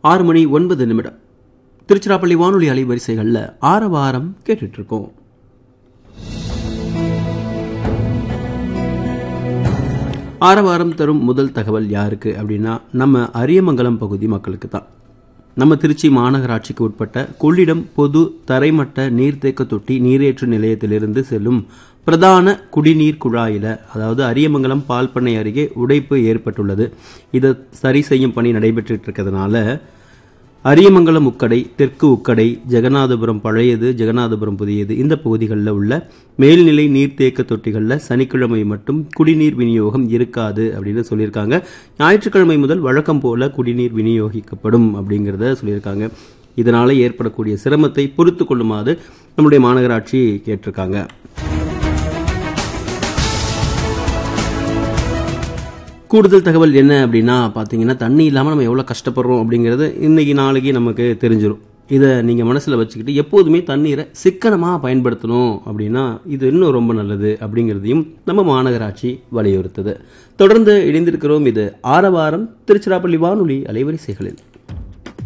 ஆறு மணி ஒன்பது நிமிடம் திருச்சிராப்பள்ளி வானொலி அலைவரிசைகளில் ஆரவாரம் கேட்டுட்டு இருக்கோம் ஆரவாரம் தரும் முதல் தகவல் யாருக்கு அப்படின்னா நம்ம அரியமங்கலம் பகுதி மக்களுக்கு தான் நம்ம திருச்சி மாநகராட்சிக்கு உட்பட்ட கொள்ளிடம் பொது தரைமட்ட நீர்த்தேக்க தொட்டி நீரேற்று நிலையத்திலிருந்து செல்லும் பிரதான குடிநீர் குழாயில அதாவது அரியமங்கலம் பால் பண்ணை அருகே உடைப்பு ஏற்பட்டுள்ளது இதை சரி செய்யும் பணி நடைபெற்றுட்டு இருக்கிறதுனால அரியமங்கலம் உக்கடை தெற்கு உக்கடை ஜெகநாதபுரம் பழையது ஜெகநாதபுரம் புதியது இந்த பகுதிகளில் உள்ள மேல்நிலை நீர்த்தேக்க தொட்டிகளில் சனிக்கிழமை மட்டும் குடிநீர் விநியோகம் இருக்காது அப்படின்னு சொல்லியிருக்காங்க ஞாயிற்றுக்கிழமை முதல் வழக்கம் போல குடிநீர் விநியோகிக்கப்படும் அப்படிங்கிறத சொல்லியிருக்காங்க இதனால ஏற்படக்கூடிய சிரமத்தை பொறுத்து கொள்ளுமாறு நம்முடைய மாநகராட்சி கேட்டிருக்காங்க கூடுதல் தகவல் என்ன அப்படின்னா பார்த்தீங்கன்னா தண்ணி இல்லாமல் நம்ம எவ்வளோ கஷ்டப்படுறோம் அப்படிங்கிறது இன்னைக்கு நாளைக்கு நமக்கு தெரிஞ்சிடும் இதை நீங்கள் மனசில் வச்சுக்கிட்டு எப்போதுமே தண்ணீரை சிக்கனமாக பயன்படுத்தணும் அப்படின்னா இது இன்னும் ரொம்ப நல்லது அப்படிங்கிறதையும் நம்ம மாநகராட்சி வலியுறுத்துது தொடர்ந்து இணைந்திருக்கிறோம் இது ஆரவாரம் திருச்சிராப்பள்ளி வானொலி அலைவரிசைகளில்